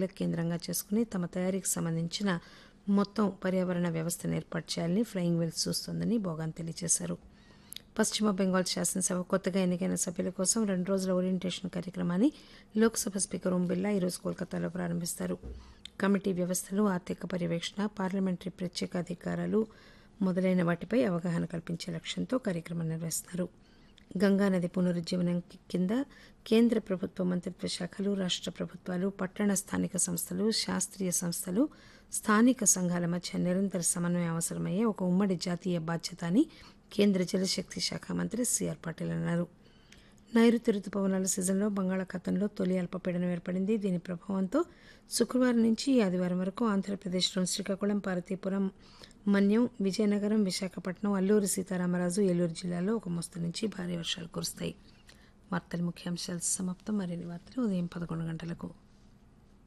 కీలక కేంద్రంగా చేసుకుని తమ తయారీకి సంబంధించిన మొత్తం పర్యావరణ వ్యవస్థను ఏర్పాటు చేయాలని ఫ్లయింగ్ వీల్స్ చూస్తోందని బోగాన్ తెలియజేశారు పశ్చిమ బెంగాల్ శాసనసభ కొత్తగా ఎన్నికైన సభ్యుల కోసం రెండు రోజుల ఓరియంటేషన్ కార్యక్రమాన్ని లోక్సభ స్పీకర్ ఓం బిర్లా ఈరోజు కోల్కతాలో ప్రారంభిస్తారు కమిటీ వ్యవస్థలు ఆర్థిక పర్యవేక్షణ పార్లమెంటరీ ప్రత్యేక అధికారాలు మొదలైన వాటిపై అవగాహన కల్పించే లక్ష్యంతో కార్యక్రమం నిర్వహిస్తున్నారు గంగానది పునరుజ్జీవనం కింద కేంద్ర ప్రభుత్వ మంత్రిత్వ శాఖలు రాష్ట్ర ప్రభుత్వాలు పట్టణ స్థానిక సంస్థలు శాస్త్రీయ సంస్థలు స్థానిక సంఘాల మధ్య నిరంతర సమన్వయం అవసరమయ్యే ఒక ఉమ్మడి జాతీయ బాధ్యత అని కేంద్ర జలశక్తి శాఖ మంత్రి సిఆర్ పాటిల్ అన్నారు నైరుతి రుతుపవనాల సీజన్లో బంగాళాఖాతంలో తొలి అల్పపీడనం ఏర్పడింది దీని ప్రభావంతో శుక్రవారం నుంచి ఆదివారం వరకు ఆంధ్రప్రదేశ్లోని శ్రీకాకుళం పార్వతీపురం మన్యం విజయనగరం విశాఖపట్నం అల్లూరి సీతారామరాజు ఏలూరు జిల్లాల్లో ఒక మోస్తరు నుంచి భారీ వర్షాలు కురుస్తాయి వార్తల ముఖ్యాంశాలు సమాప్తం మరిన్ని వార్తలు ఉదయం పదకొండు గంటలకు